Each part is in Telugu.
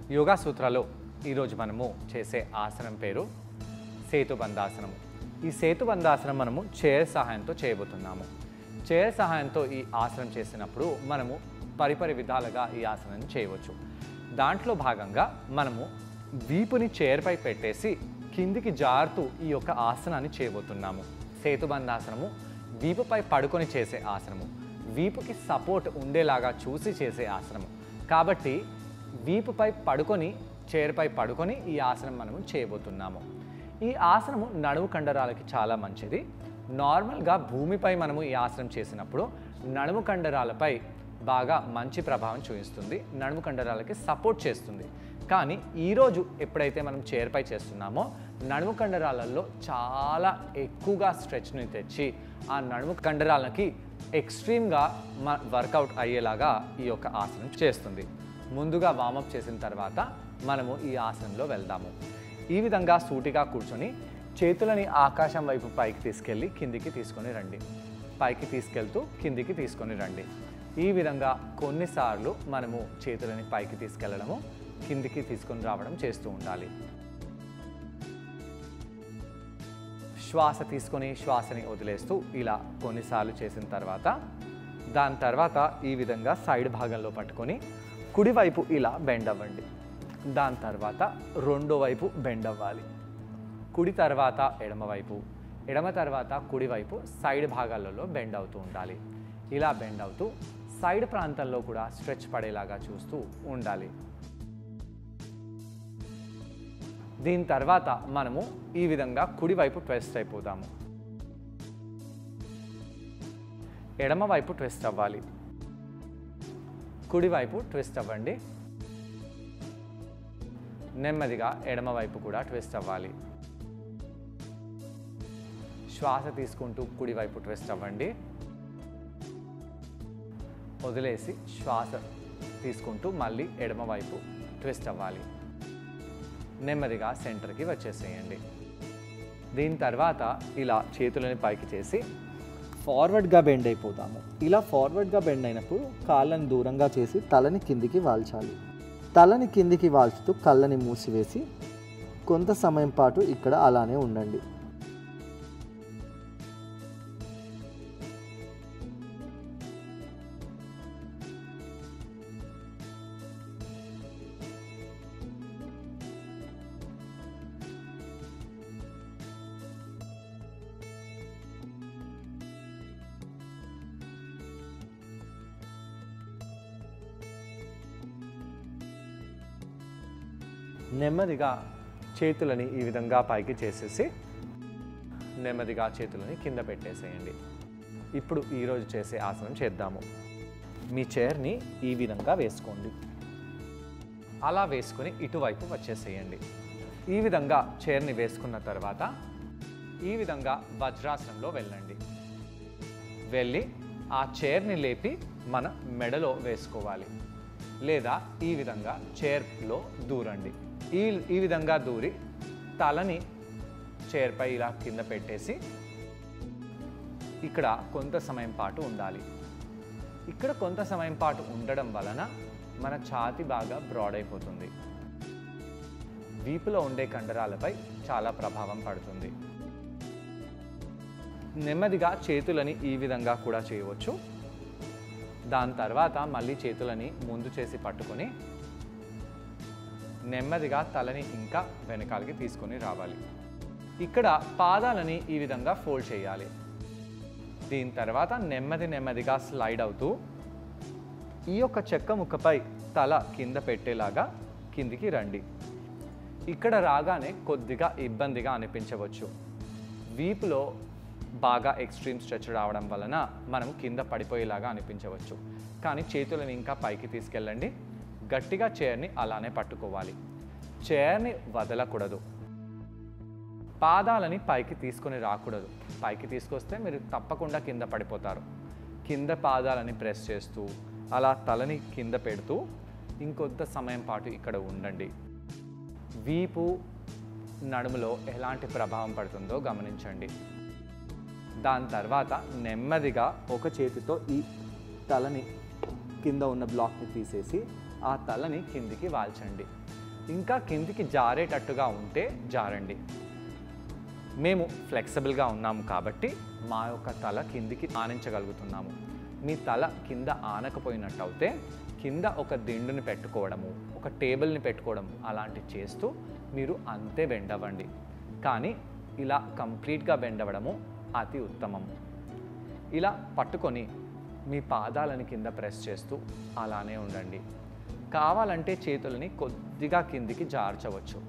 యోగా సూత్రాలో ఈరోజు మనము చేసే ఆసనం పేరు సేతుబంధాసనం ఈ సేతుబంధాసనం మనము చైర్ సహాయంతో చేయబోతున్నాము చైర్ సహాయంతో ఈ ఆసనం చేసినప్పుడు మనము పరిపరి విధాలుగా ఈ ఆసనం చేయవచ్చు దాంట్లో భాగంగా మనము వీపుని చైర్పై పెట్టేసి కిందికి జారుతూ ఈ యొక్క ఆసనాన్ని చేయబోతున్నాము సేతుబంధాసనము వీపుపై పడుకొని చేసే ఆసనము వీపుకి సపోర్ట్ ఉండేలాగా చూసి చేసే ఆసనము కాబట్టి వీపుపై పడుకొని చైర్పై పడుకొని ఈ ఆసనం మనము చేయబోతున్నాము ఈ ఆసనము నడుము కండరాలకి చాలా మంచిది నార్మల్గా భూమిపై మనము ఈ ఆసనం చేసినప్పుడు నడుము కండరాలపై బాగా మంచి ప్రభావం చూపిస్తుంది నడుము కండరాలకి సపోర్ట్ చేస్తుంది కానీ ఈరోజు ఎప్పుడైతే మనం చైర్పై చేస్తున్నామో నడుము కండరాలలో చాలా ఎక్కువగా స్ట్రెచ్ని తెచ్చి ఆ నడుము కండరాలకి ఎక్స్ట్రీమ్గా మ వర్కౌట్ అయ్యేలాగా ఈ యొక్క ఆసనం చేస్తుంది ముందుగా వామప్ చేసిన తర్వాత మనము ఈ ఆసనంలో వెళ్దాము ఈ విధంగా సూటిగా కూర్చొని చేతులని ఆకాశం వైపు పైకి తీసుకెళ్ళి కిందికి తీసుకొని రండి పైకి తీసుకెళ్తూ కిందికి తీసుకొని రండి ఈ విధంగా కొన్నిసార్లు మనము చేతులని పైకి తీసుకెళ్ళడము కిందికి తీసుకొని రావడం చేస్తూ ఉండాలి శ్వాస తీసుకొని శ్వాసని వదిలేస్తూ ఇలా కొన్నిసార్లు చేసిన తర్వాత దాని తర్వాత ఈ విధంగా సైడ్ భాగంలో పట్టుకొని కుడివైపు ఇలా బెండ్ అవ్వండి దాని తర్వాత రెండో వైపు బెండ్ అవ్వాలి కుడి తర్వాత ఎడమ వైపు ఎడమ తర్వాత కుడివైపు సైడ్ భాగాలలో బెండ్ అవుతూ ఉండాలి ఇలా బెండ్ అవుతూ సైడ్ ప్రాంతంలో కూడా స్ట్రెచ్ పడేలాగా చూస్తూ ఉండాలి దీని తర్వాత మనము ఈ విధంగా కుడివైపు ట్విస్ట్ అయిపోతాము ఎడమ వైపు ట్విస్ట్ అవ్వాలి కుడివైపు ట్విస్ట్ అవ్వండి నెమ్మదిగా ఎడమ వైపు కూడా ట్విస్ట్ అవ్వాలి శ్వాస తీసుకుంటూ కుడివైపు ట్విస్ట్ అవ్వండి వదిలేసి శ్వాస తీసుకుంటూ మళ్ళీ ఎడమ వైపు ట్విస్ట్ అవ్వాలి నెమ్మదిగా సెంటర్కి వచ్చేసేయండి దీని తర్వాత ఇలా చేతులని పైకి చేసి ఫార్వర్డ్గా బెండ్ అయిపోతాము ఇలా ఫార్వర్డ్గా బెండ్ అయినప్పుడు కాళ్ళని దూరంగా చేసి తలని కిందికి వాల్చాలి తలని కిందికి వాల్చుతూ కళ్ళని మూసివేసి కొంత సమయం పాటు ఇక్కడ అలానే ఉండండి నెమ్మదిగా చేతులని ఈ విధంగా పైకి చేసేసి నెమ్మదిగా చేతులని కింద పెట్టేసేయండి ఇప్పుడు ఈరోజు చేసే ఆసనం చేద్దాము మీ చైర్ని ఈ విధంగా వేసుకోండి అలా వేసుకొని ఇటువైపు వచ్చేసేయండి ఈ విధంగా చైర్ని వేసుకున్న తర్వాత ఈ విధంగా వజ్రాసనంలో వెళ్ళండి వెళ్ళి ఆ చైర్ని లేపి మన మెడలో వేసుకోవాలి లేదా ఈ విధంగా చైర్లో దూరండి ఈ ఈ విధంగా దూరి తలని చైర్పై ఇలా కింద పెట్టేసి ఇక్కడ కొంత సమయం పాటు ఉండాలి ఇక్కడ కొంత సమయం పాటు ఉండడం వలన మన ఛాతి బాగా బ్రాడ్ అయిపోతుంది వీపులో ఉండే కండరాలపై చాలా ప్రభావం పడుతుంది నెమ్మదిగా చేతులని ఈ విధంగా కూడా చేయవచ్చు దాని తర్వాత మళ్ళీ చేతులని ముందు చేసి పట్టుకొని నెమ్మదిగా తలని ఇంకా వెనకాలకి తీసుకొని రావాలి ఇక్కడ పాదాలని ఈ విధంగా ఫోల్డ్ చేయాలి దీని తర్వాత నెమ్మది నెమ్మదిగా స్లైడ్ అవుతూ ఈ యొక్క చెక్క ముక్కపై తల కింద పెట్టేలాగా కిందికి రండి ఇక్కడ రాగానే కొద్దిగా ఇబ్బందిగా అనిపించవచ్చు వీపులో బాగా ఎక్స్ట్రీమ్ స్ట్రెచ్ రావడం వలన మనం కింద పడిపోయేలాగా అనిపించవచ్చు కానీ చేతులను ఇంకా పైకి తీసుకెళ్ళండి గట్టిగా చైర్ని అలానే పట్టుకోవాలి చైర్ని వదలకూడదు పాదాలని పైకి తీసుకొని రాకూడదు పైకి తీసుకొస్తే మీరు తప్పకుండా కింద పడిపోతారు కింద పాదాలని ప్రెస్ చేస్తూ అలా తలని కింద పెడుతూ ఇంకొంత సమయం పాటు ఇక్కడ ఉండండి వీపు నడుములో ఎలాంటి ప్రభావం పడుతుందో గమనించండి దాని తర్వాత నెమ్మదిగా ఒక చేతితో ఈ తలని కింద ఉన్న బ్లాక్ని తీసేసి ఆ తలని కిందికి వాల్చండి ఇంకా కిందికి జారేటట్టుగా ఉంటే జారండి మేము ఫ్లెక్సిబుల్గా ఉన్నాము కాబట్టి మా యొక్క తల కిందికి ఆనించగలుగుతున్నాము మీ తల కింద ఆనకపోయినట్టు అయితే కింద ఒక దిండుని పెట్టుకోవడము ఒక టేబుల్ని పెట్టుకోవడం అలాంటి చేస్తూ మీరు అంతే బెండ్ అవ్వండి కానీ ఇలా కంప్లీట్గా బెండ్ అవ్వడము అతి ఉత్తమము ఇలా పట్టుకొని మీ పాదాలని కింద ప్రెస్ చేస్తూ అలానే ఉండండి కావాలంటే చేతులని కొద్దిగా కిందికి జార్చవచ్చు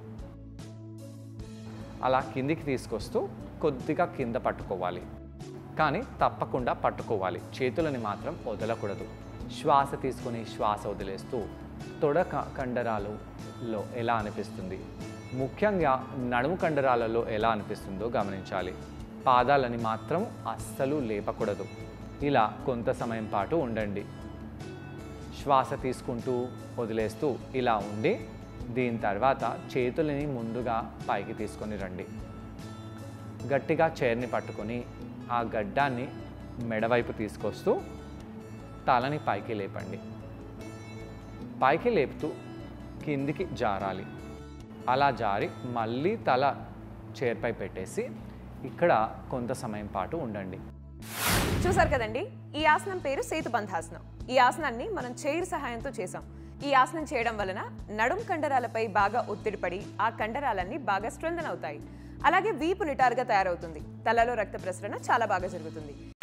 అలా కిందికి తీసుకొస్తూ కొద్దిగా కింద పట్టుకోవాలి కానీ తప్పకుండా పట్టుకోవాలి చేతులని మాత్రం వదలకూడదు శ్వాస తీసుకొని శ్వాస వదిలేస్తూ తొడ క- కండరాలలో ఎలా అనిపిస్తుంది ముఖ్యంగా నడుము కండరాలలో ఎలా అనిపిస్తుందో గమనించాలి పాదాలని మాత్రం అస్సలు లేపకూడదు ఇలా కొంత సమయం పాటు ఉండండి శ్వాస తీసుకుంటూ వదిలేస్తూ ఇలా ఉండి దీని తర్వాత చేతులని ముందుగా పైకి తీసుకొని రండి గట్టిగా చైర్ని పట్టుకొని ఆ గడ్డాన్ని మెడవైపు తీసుకొస్తూ తలని పైకి లేపండి పైకి లేపుతూ కిందికి జారాలి అలా జారి మళ్ళీ తల చైర్పై పెట్టేసి ఇక్కడ కొంత సమయం పాటు ఉండండి చూసారు కదండి ఈ ఆసనం పేరు సేతుబంధాసనం ఈ ఆసనాన్ని మనం చైర్ సహాయంతో చేసాం ఈ ఆసనం చేయడం వలన నడుం కండరాలపై బాగా ఒత్తిడి పడి ఆ కండరాలన్నీ బాగా స్ట్రెంథన్ అవుతాయి అలాగే వీపు నిటారుగా తయారవుతుంది తలలో రక్త ప్రసరణ చాలా బాగా జరుగుతుంది